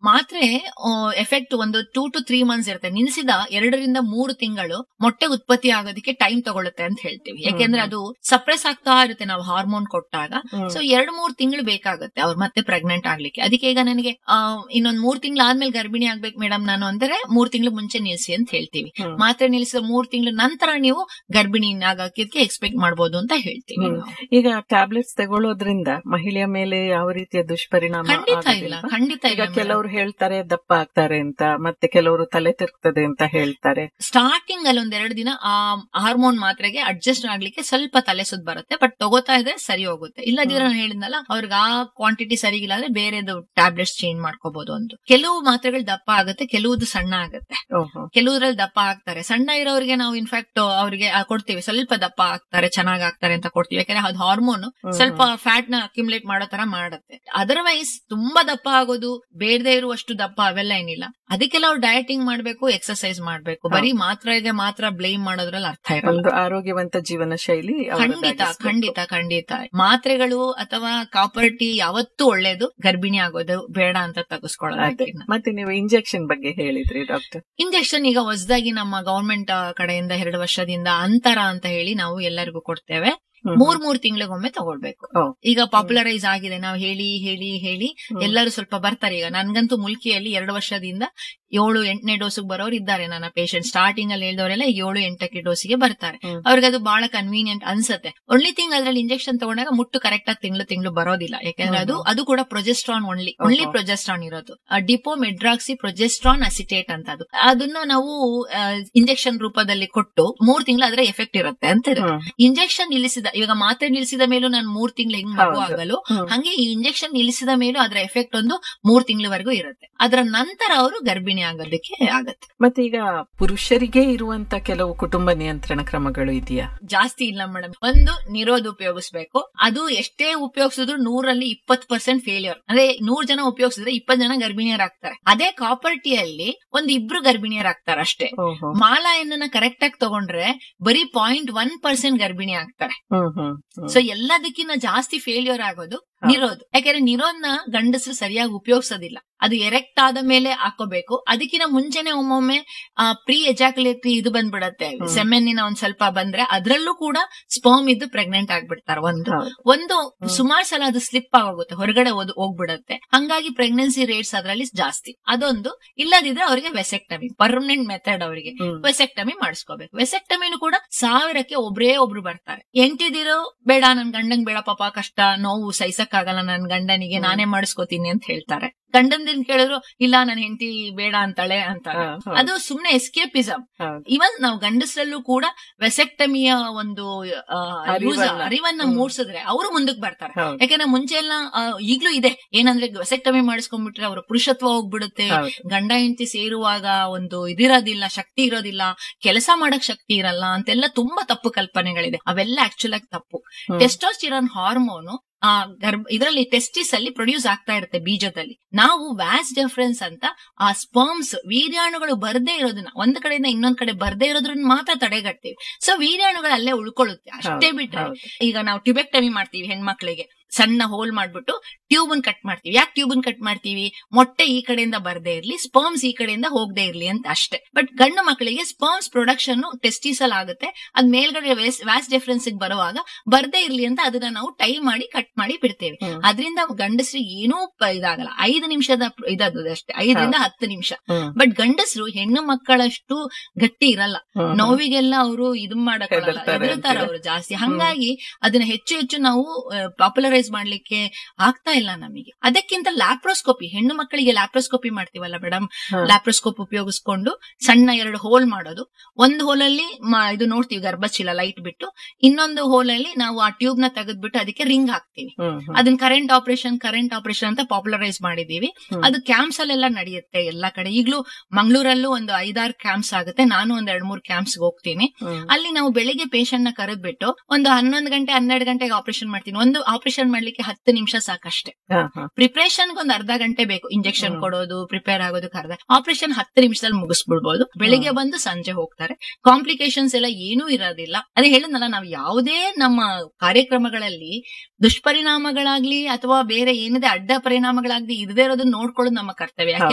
ಮಾತ್ರೆ ಎಫೆಕ್ಟ್ ಒಂದು two to three months ಇರುತ್ತೆ ನಿಲ್ಸಿದ ಎರಡರಿಂದ ಮೂರು ತಿಂಗಳು ಮೊಟ್ಟೆ ಉತ್ಪತ್ತಿ ಆಗೋದಕ್ಕೆ ಟೈಮ್ ತಗೊಳುತ್ತೆ ಅಂತ ಹೇಳ್ತೀವಿ ಯಾಕೆಂದ್ರೆ ಅದು ಸಪ್ರೆಸ್ ಆಗ್ತಾ ಇರುತ್ತೆ ನಾವು ಹಾರ್ಮೋನ್ ಕೊಟ್ಟಾಗ ಹ್ಮ್. ಸೊ ಎರಡ್ ಮೂರ್ ತಿಂಗಳು ಬೇಕಾಗುತ್ತೆ ಅವ್ರು ಮತ್ತೆ ಪ್ರೆಗ್ನೆಂಟ್ ಆಗ್ಲಿಕ್ಕೆ ಅದಕ್ಕೆ ಈಗ ನನಗೆ ಆ, ಇನ್ನೊಂದ್ ಮೂರ್ ತಿಂಗಳು ಆದ್ಮೇಲೆ ಗರ್ಭಿಣಿ ಆಗ್ಬೇಕು ಮೇಡಮ್ ನಾನು ಅಂದ್ರೆ ಮೂರ್ ತಿಂಗಳು ಮುಂಚೆ ನಿಲ್ಸಿ ಅಂತ ಹೇಳ್ತೀವಿ ಹ್ಮ್. ಮಾತ್ರೆ ನಿಲ್ಸಿದ ಮೂರ್ ತಿಂಗಳ ನಂತರ ನೀವು ಗರ್ಭಿಣಿ ಆಗಕ್ಕೆ ಎಕ್ಸ್ಪೆಕ್ಟ್ ಮಾಡ್ಬೋದು ಅಂತ ಹೇಳ್ತೀವಿ ಹ್ಮ್. ನಾವು. ಈಗ ಟ್ಯಾಬ್ಲೆಟ್ಸ್ ತಗೊಳ್ಳೋದ್ರಿಂದ ಮಹಿಳೆಯ ಮೇಲೆ ಯಾವ ರೀತಿಯ ದುಷ್ಪರಿಣಾಮ ಖಂಡಿತ ಇಲ್ಲ ಆಗೋದಿಲ್ವಾ? ಖಂಡಿತ ಈಗ ಇಲ್ಲ ಕೆಲವರು ಹೇಳ್ತಾರೆ ದಪ್ಪ ಆಗ್ತಾರೆ ಅಂತ ಮತ್ತೆ ಕೆಲವರು ತಲೆ ತಿರುಗ್ತದೆ ಅಂತ ಹೇಳ್ತಾರೆ ಸ್ಟಾರ್ಟಿಂಗ್ ಅಲ್ಲಿ ಒಂದ್ ಎರಡು ದಿನ ಆ ಹಾರ್ಮೋನ್ ಮಾತ್ರೆಗೆ ಅಡ್ಜಸ್ಟ್ ಆಗ್ಲಿಕ್ಕೆ ಸ್ವಲ್ಪ ತಲೆ ಸುದ್ ಬರುತ್ತೆ ಬಟ್ ತಗೋತಾ ಇದ್ರೆ ಸರಿ ಹೋಗುತ್ತೆ ಇಲ್ಲದಿದ್ರೆ ನಾನು ಹೇಳಿದ್ನಲ್ಲ ಅವ್ರಿಗೆ ಆ ಕ್ವಾಂಟಿಟಿ ಸರಿಗಿಲ್ಲ ಅಂದ್ರೆ ಬೇರೆದು ಟ್ಯಾಬ್ಲೆಟ್ಸ್ ಚೇಂಜ್ ಮಾಡ್ಕೋಬಹುದು ಅಂತ ಕೆಲವು ಮಾತ್ರೆಗಳು ದಪ್ಪ ಆಗುತ್ತೆ ಕೆಲವುದು ಸಣ್ಣ ಆಗುತ್ತೆ ಓಹೋ ಕೆಲವುದ್ರಲ್ಲಿ ದಪ್ಪ ಆಗ್ತಾರೆ ಸಣ್ಣ ಇರೋರಿಗೆ ನಾವು ಇನ್ಫ್ಯಾಕ್ಟ್ ಅವ್ರಿಗೆ ಆ ಕೊಡ್ತೀವಿ ಸ್ವಲ್ಪ ದಪ್ಪ ಆಗ್ತಾರೆ ಚೆನ್ನಾಗ್ ಆಗ್ತಾರೆ ಅಂತ ಕೊಡ್ತೀವಿ ಯಾಕಂದ್ರೆ ಅದು ಹಾರ್ಮೋನ್ ಹ್ಮ್. ಸ್ವಲ್ಪ ಫ್ಯಾಟ್ ನ ಅಕ್ಯುಮುಲೇಟ್ ಮಾಡೋ ತರ ಮಾಡುತ್ತೆ ಅದರ್ವೈಸ್ ತುಂಬಾ ದಪ್ಪ ಆಗೋದು ಬೇಡದೆ ಇರುವಷ್ಟು ದಪ್ಪ ಅವೆಲ್ಲ ಏನಿಲ್ಲ ಅದಕ್ಕೆಲ್ಲ ಅವ್ರು ಡಯಟಿಂಗ್ ಮಾಡ್ಬೇಕು ಎಕ್ಸರ್ಸೈಸ್ ಮಾಡ್ಬೇಕು ಬರೀ ಮಾತ್ರೆಗೆ ಮಾತ್ರ ಬ್ಲೇಮ್ ಮಾಡೋದ್ರಲ್ಲಿ ಅರ್ಥ ಇರಲ್ಲ ಒಂದು ಆರೋಗ್ಯವಂತ ಜೀವನ ಶೈಲಿ ಖಂಡಿತ ಅವರದ್ದಾಗಿಸ್ಬೇಕು. ಖಂಡಿತ ಖಂಡಿತ ಮಾತ್ರೆಗಳು ಅಥವಾ ಕಾಪರ್ ಟೀ ಯಾವತ್ತೂ ಒಳ್ಳೇದು ಗರ್ಭಿಣಿ ಆಗೋದು ಬೇಡ ಅಂತ ಅದೇ. ತೆಗೆಸ್ಕೊಳ್ಳೋದಕ್ಕಿಂತ ಮತ್ತೆ ನೀವು ಇಂಜೆಕ್ಷನ್ ಬಗ್ಗೆ ಹೇಳಿದ್ರಿ ಡಾಕ್ಟರ್ ಇಂಜೆಕ್ಷನ್ ಈಗ ಹೊಸದಾಗಿ ನಮ್ಮ ಗವರ್ಮೆಂಟ್ ಕಡೆಯಿಂದ ಎರಡು ವರ್ಷದಿಂದ ಅಂತರ ಅಂತ ಹೇಳಿ ನಾವು ಎಲ್ಲರಿಗೂ ಕೊಡ್ತೇವೆ ಮೂರ್ ಮೂರ್ ತಿಂಗಳಿಗೊಮ್ಮೆ ತಗೊಳ್ಬೇಕು ಓ. ಈಗ ಪಾಪ್ಯುಲರೈಸ್ ಆಗಿದೆ ನಾವು ಹೇಳಿ ಹೇಳಿ ಹೇಳಿ ಎಲ್ಲರೂ ಸ್ವಲ್ಪ ಬರ್ತಾರೆ ಈಗ ನನ್ಗಂತೂ ಮುಲ್ಕಿಯಲ್ಲಿ ಎರಡು ವರ್ಷದಿಂದ ಏಳು ಎಂಟನೇ ಡೋಸ್ಗೆ ಬರೋರು ಇದ್ದಾರೆ ನನ್ನ ಪೇಷಂಟ್ ಸ್ಟಾರ್ಟಿಂಗ್ ಅಲ್ಲಿ ಹೇಳಿದವರೆಲ್ಲ ಏಳು ಎಂಟಕ್ಕೆ ಡೋಸಿಗೆ ಬರ್ತಾರೆ ಹ್ಮ್. ಅವ್ರಿಗೆ ಅದು ಬಹಳ ಕನ್ವೀನಿಯಂಟ್ ಅನ್ಸುತ್ತೆ ಒನ್ಲಿ ಥಿಂಗ್ ಅದ್ರಲ್ಲಿ ಇಂಜೆಕ್ಷನ್ ತಗೊಂಡಾಗ ಮುಟ್ಟು ಕರೆಕ್ಟ್ ಆಗಿ ತಿಂಗಳು ತಿಂಗಳು ಬರೋದಿಲ್ಲ ಯಾಕಂದ್ರೆ ಅದು ಹ್ಮ್. ಅದು ಕೂಡ ಪ್ರೊಜೆಸ್ಟ್ರಾನ್ ಒನ್ಲಿ ಒನ್ಲಿ ಓಹೋ. ಪ್ರೊಜೆಸ್ಟ್ರಾನ್ ಇರೋದು ಡಿಪೋ ಮೆಡ್ರಾಕ್ಸಿ ಪ್ರೊಜೆಸ್ಟ್ರಾನ್ ಅಸಿಟೇಟ್ ಅಂತ ಅದು ಅದನ್ನ ನಾವು ಇಂಜೆಕ್ಷನ್ ರೂಪದಲ್ಲಿ ಕೊಟ್ಟು ಮೂರ್ ತಿಂಗಳು ಅದರ ಎಫೆಕ್ಟ್ ಇರುತ್ತೆ ಅಂತ ಇದೆ. ಇಂಜೆಕ್ಷನ್ ನಿಲ್ಲಿಸಿದ ಇವಾಗ ಮಾತ್ರೆ ನಿಲ್ಲಿಸಿದ ಮೇಲೂ ನಾನು ಮೂರ್ ತಿಂಗಳು ಹೆಂಗ್ ಮಗು ಹೌದು. ಆಗಲು ಹಂಗೆ ಈ ಇಂಜೆಕ್ಷನ್ ನಿಲ್ಲಿಸಿದ ಮೇಲೂ ಅದರ ಎಫೆಕ್ಟ್ ಒಂದು ಮೂರ್ ತಿಂಗಳವರೆಗೂ ಇರುತ್ತೆ ಅದರ ನಂತರ ಅವರು ಗರ್ಭಿಣಿ ಆಗೋದಕ್ಕೆ ಆಗತ್ತೆ ಮತ್ತೆ ಈಗ ಪುರುಷರಿಗೆ ಇರುವಂತ ಕೆಲವು ಕುಟುಂಬ ನಿಯಂತ್ರಣ ಕ್ರಮಗಳು ಇದೆಯಾ ಜಾಸ್ತಿ ಇಲ್ಲ ಮೇಡಮ್ ಒಂದು ನಿರೋಧ ಉಪಯೋಗಿಸ್ಬೇಕು ಅದು ಎಷ್ಟೇ ಉಪಯೋಗಿಸಿದ್ರು ನೂರಲ್ಲಿ ಇಪ್ಪತ್ ಪರ್ಸೆಂಟ್ ಫೇಲ್ಯೂರ್ ಅಂದ್ರೆ ನೂರ್ ಜನ ಉಪಯೋಗಿಸಿದ್ರೆ ಇಪ್ಪತ್ ಜನ ಗರ್ಭಿಣಿಯರಾಗ್ತಾರೆ ಅದೇ ಕಾಪರ್ ಟೀಯಲ್ಲಿ ಒಂದು ಇಬ್ರು ಗರ್ಭಿಣಿಯರಾಗ್ತಾರೆ ಅಷ್ಟೇ ಓಹೋ ಮಾಲಾಯನ್ನ ಕರೆಕ್ಟ್ ಆಗಿ ತಗೊಂಡ್ರೆ ಬರೀ ಪಾಯಿಂಟ್ ಒನ್ ಪರ್ಸೆಂಟ್ ಗರ್ಭಿಣಿ ಆಗ್ತಾರೆ ಹ್ಮ್ ಹ್ಮ್ ಹ್ಮ್. ಸೊ ಎಲ್ಲದಕ್ಕಿಂತ ಜಾಸ್ತಿ ಫೇಲ್ಯೂರ್ ಆಗೋದು ಹೌದು. ನಿರೋಧ ಯಾಕಂದ್ರೆ ನಿರೋಧ್ನ ಗಂಡಸರು ಸರಿಯಾಗಿ ಉಪಯೋಗಿಸೋದಿಲ್ಲ ಅದು ಎರೆಕ್ಟ್ ಆದ ಮೇಲೆ ಹಾಕೋಬೇಕು ಅದಕ್ಕಿಂತ ಮುಂಚೆನೆ ಒಮ್ಮೊಮ್ಮೆ ಪ್ರೀ ಎಜಾಕ್ಯುಲೇಟರಿ ಇದು ಬಂದ್ಬಿಡತ್ತೆ ಹ್ಮ್. ಸೆಮೆನ್ನಿನ ಒಂದ್ ಸ್ವಲ್ಪ ಬಂದ್ರೆ ಅದ್ರಲ್ಲೂ ಕೂಡ ಸ್ಪರ್ಮ್ ಇದ್ದು ಪ್ರೆಗ್ನೆಂಟ್ ಆಗ್ಬಿಡ್ತಾರೆ ಒಂದು ಹೌದು. ಒಂದು ಹ್ಮ್. ಸುಮಾರು ಸಲ ಅದು ಸ್ಲಿಪ್ ಆಗೋಗುತ್ತೆ ಹೊರಗಡೆ ಹೋದ್- ಹೋಗ್ಬಿಡತ್ತೆ ಹಂಗಾಗಿ ಪ್ರೆಗ್ನೆನ್ಸಿ ರೇಟ್ಸ್ ಅದರಲ್ಲಿ ಜಾಸ್ತಿ ಅದೊಂದು ಇಲ್ಲದಿದ್ರೆ ಅವರಿಗೆ ವೆಸೆಕ್ಟಮಿ ಪರ್ಮನೆಂಟ್ ಮೆಥಡ್ ಅವರಿಗೆ ಹ್ಮ್. ವೆಸೆಕ್ಟಮಿ ಮಾಡಿಸ್ಕೋಬೇಕು ವೆಸೆಕ್ಟಮಿನೂ ಕೂಡ ಸಾವಿರಕ್ಕೆ ಒಬ್ರೇ ಒಬ್ರು ಬರ್ತಾರೆ ಎಂಟಿದಿರೋ ಬೇಡ ನನ್ ಗಂಡಂಗ್ ಬೇಡ ಪಾಪ ಕಷ್ಟ ನೋವು ಸಹಿಸಕ್ಕಾಗಲ್ಲ ನನ್ ಗಂಡನಿಗೆ ಹ್ಮ್. ನಾನೇ ಮಾಡಿಸ್ಕೋತೀನಿ ಅಂತ ಹೇಳ್ತಾರೆ ಗಂಡಂದಿನ್ ಕೇಳಿದ್ರು ಇಲ್ಲ ನನ್ ಹೆಂಡತಿ ಬೇಡ ಅಂತಾಳೆ ಅಂತಾರೆ ಹಾ, ಹೌದು. ಅದು ಸುಮ್ನೆ ಎಸ್ಕೇಪಿಸಮ್ ಹೌದು. ಇವನ್ ನಾವು ಗಂಡಸರಲ್ಲೂ ಕೂಡ ವೆಸೆಕ್ಟಮಿಯ ಒಂದು ಆ, use- ಅರಿವನ್ನ. ಅರಿವನ್ನ ಹ್ಮ್. ಮೂಡ್ಸಿದ್ರೆ ಅವರು ಮುಂದಕ್ಕೆ ಬರ್ತಾರೆ ಹೌದು. ಯಾಕಂದ್ರೆ ಮುಂಚೆ ಎಲ್ಲ ಆ, ಈಗ್ಲೂ ಇದೆ ಏನಂದ್ರೆ ವೆಸೆಕ್ಟಮಿ ಮಾಡಿಸ್ಕೊಂಡ್ಬಿಟ್ರೆ ಅವ್ರ ಪುರುಷತ್ವ ಹೋಗ್ಬಿಡುತ್ತೆ ಹೌದು. ಗಂಡ ಹೆಂಡತಿ ಸೇರುವಾಗ ಒಂದು ಇದಿರೋದಿಲ್ಲ ಶಕ್ತಿ ಇರೋದಿಲ್ಲ ಕೆಲಸ ಮಾಡಕ್ ಶಕ್ತಿ ಇರಲ್ಲ ಅಂತೆಲ್ಲ ತುಂಬಾ ತಪ್ಪು ಕಲ್ಪನೆಗಳಿದೆ ಅವೆಲ್ಲ ಆಕ್ಚುಲ್ ಆಗಿ ತಪ್ಪು ಹ್ಮ್. ಟೆಸ್ಟೋಸ್ಟಿರಾನ್ ಹಾರ್ಮೋನು ಆ ಗರ್ಭ ಇದರಲ್ಲಿ ಟೆಸ್ಟಿಸ್ ಅಲ್ಲಿ ಪ್ರೊಡ್ಯೂಸ್ ಆಗ್ತಾ ಇರುತ್ತೆ ಬೀಜದಲ್ಲಿ ನಾವು ವ್ಯಾಸ್ ಡಿಫರೆನ್ಸ್ ಅಂತ ಆ ಸ್ಪರ್ಮ್ಸ್ ವೀರ್ಯಾಣುಗಳು ಬರ್ದೇ ಇರೋದನ್ನ ಒಂದ್ ಕಡೆಯಿಂದ ಇನ್ನೊಂದ್ ಕಡೆ ಬರ್ದೇ ಇರೋದ್ರನ್ನ ಮಾತ್ರ ತಡೆಗಟ್ತೀವಿ ಸೊ ವೀರ್ಯಾಣುಗಳು ಅಲ್ಲೇ ಉಳ್ಕೊಳ್ಳುತ್ತೆ ಅಷ್ಟೇ ಹೌದು, ಬಿಟ್ರೆ ಹೌದು. ಈಗ ನಾವು ಟ್ಯೂಬೆಕ್ಟಮಿ ಮಾಡ್ತೀವಿ ಹೆಣ್ಮಕ್ಳಿಗೆ ಸಣ್ಣ ಹೋಲ್ ಮಾಡ್ಬಿಟ್ಟು ಟ್ಯೂಬನ್ ಕಟ್ ಮಾಡ್ತೀವಿ ಯಾಕೆ ಟ್ಯೂಬನ್ ಕಟ್ ಮಾಡ್ತೀವಿ ಮೊಟ್ಟೆ ಈ ಕಡೆಯಿಂದ ಬರ್ದೇ ಇರ್ಲಿ ಸ್ಪರ್ಮ್ಸ್ ಈ ಕಡೆಯಿಂದ ಹೋಗದೆ ಇರ್ಲಿ ಅಂತ ಅಷ್ಟೇ ಬಟ್ ಗಂಡು ಮಕ್ಕಳಿಗೆ ಸ್ಪರ್ಮ್ಸ್ ಪ್ರೊಡಕ್ಷನ್ ಟೆಸ್ಟಿಸಲ್ ಆಗುತ್ತೆ ಅದ್ ಮೇಲ್ಗಡೆ ವ್ಯಾಸ್ ಡಿಫರೆನ್ಸ್ ಬರುವಾಗ ಬರ್ದೇ ಇರ್ಲಿ ಅಂತ ಅದನ್ನ ನಾವು ಟೈ ಮಾಡಿ ಕಟ್ ಮಾಡಿ ಬಿಡ್ತೇವೆ ಹ್ಮ್. ಅದರಿಂದ ಗಂಡಸರಿಗೆ ಏನೂ ಪ- ಇದಾಗಲ್ಲ ಐದು ನಿಮಿಷದ ಪ್ರ- ಇದದು ಅಷ್ಟೇ ಐದರಿಂದ ಹತ್ತು ನಿಮಿಷ ಹ್ಮ್. ಬಟ್ ಗಂಡಸರು ಹೆಣ್ಣು ಮಕ್ಕಳಷ್ಟು ಗಟ್ಟಿ ಇರಲ್ಲ ಹ್ಮ್. ನೋವಿಗೆಲ್ಲ ಅವರು ಇದು ಮಾಡಕ್ಕಾಗಲ್ಲ ಹೆದರ್ತಾರೆ ಹೆದರ್ತಾರೆ ಅಂತೀರಾ? ಅವರು ಜಾಸ್ತಿ ಹಂಗಾಗಿ ಅದನ್ನ ಹೆಚ್ಚು ಹೆಚ್ಚು ನಾವು ಪಾಪ್ಯುಲರೈಸ್ ಮಾಡ್ಲಿಕ್ಕೆ ಆಗ್ತಾ ಇಲ್ಲ ನಮಗೆ ಅದಕ್ಕಿಂತ ಲ್ಯಾಪ್ರೋಸ್ಕೋಪಿ ಹೆಣ್ಣು ಮಕ್ಕಳಿಗೆ ಲ್ಯಾಪ್ರೋಸ್ಕೋಪಿ ಮಾಡ್ತೀವಲ್ಲ ಮೇಡಮ್ ಹಾ. ಲ್ಯಾಪ್ರೋಸ್ಕೋಪ್ ಉಪಯೋಗಿಸ್ಕೊಂಡು ಸಣ್ಣ ಎರಡು ಹೋಲ್ ಮಾಡೋದು ಒಂದು ಹೋಲಲ್ಲಿ ಇದು ನೋಡ್ತೀವಿ ಗರ್ಭಚೀಲ ಲೈಟ್ ಬಿಟ್ಟು ಇನ್ನೊಂದು ಹೋಲಲ್ಲಿ ನಾವು ಆ ಟ್ಯೂಬ್ ನ ತೆಗೆದ್ಬಿಟ್ಟು ಅದಕ್ಕೆ ರಿಂಗ್ ಹಾಕ್ತೀವಿ ಹ್ಮ್, ಹ್ಮ್. ಅದನ್ನ ಕರೆಂಟ್ ಆಪರೇಷನ್ ಕರೆಂಟ್ ಆಪರೇಷನ್ ಅಂತ ಪಾಪ್ಯುಲರೈಸ್ ಮಾಡಿದೀವಿ ಹ್ಮ್. ಅದು ಕ್ಯಾಂಪ್ಸ್ ಅಲ್ಲೆಲ್ಲ ನಡೆಯುತ್ತೆ ಎಲ್ಲಾ ಕಡೆ ಈಗಲೂ ಮಂಗಳೂರಲ್ಲೂ ಒಂದು ಐದಾರು ಕ್ಯಾಂಪ್ಸ್ ಆಗುತ್ತೆ ನಾನು ಒಂದ್ ಎರಡ್ ಮೂರ್ ಕ್ಯಾಂಪ್ಸ್ ಹೋಗ್ತೀನಿ ಹ್ಮ್. ಅಲ್ಲಿ ನಾವು ಬೆಳಿಗ್ಗೆ ಪೇಷಂಟ್ ನ ಕರೆದ್ಬಿಟ್ಟು ಒಂದು ಹನ್ನೊಂದು ಗಂಟೆ ಹನ್ನೆರಡು ಗಂಟೆಗೆ ಆಪರೇಷನ್ ಮಾಡ್ತೀನಿ ಒಂದು ಆಪರೇಷನ್ ಮಾಡ್ಲಿಕ್ಕೆ ಹತ್ತು ನಿಮಿಷ ಸಾಕಷ್ಟೇ ಹಾ, ಹಾ. ಪ್ರಿಪರೇಷನ್ ಒಂದು ಅರ್ಧ ಗಂಟೆ ಬೇಕು ಇಂಜೆಕ್ಷನ್ ಹ್ಮ್. ಕೊಡೋದು ಪ್ರಿಪೇರ್ ಆಗೋದಕ್ಕೆ ಅರ್ಧ ಆಪರೇಷನ್ ಹತ್ತು ನಿಮಿಷದಲ್ಲಿ ಮುಗಿಸ್ಬಿಡ್ಬೋದು ಬೆಳಿಗ್ಗೆ ಬಂದು ಸಂಜೆ ಹೋಗ್ತಾರೆ ಕಾಂಪ್ಲಿಕೇಶನ್ಸ್ ಎಲ್ಲ ಏನೂ ಇರೋದಿಲ್ಲ ಅದೇ ಹೇಳಿದ್ನಲ್ಲ ನಾವು ಯಾವುದೇ ನಮ್ಮ ಕಾರ್ಯಕ್ರಮಗಳಲ್ಲಿ ದುಷ್ಪರಿಣಾಮಗಳಾಗ್ಲಿ ಅಥವಾ ಬೇರೆ ಏನಿದೆ ಅಡ್ಡ ಪರಿಣಾಮಗಳಾಗ್ಲಿ ಇರದೇ ಇರೋದನ್ನ ನೋಡ್ಕೊಳ್ಳೋದು ನಮ್ಮ ಕರ್ತವ್ಯ ಯಾಕೆ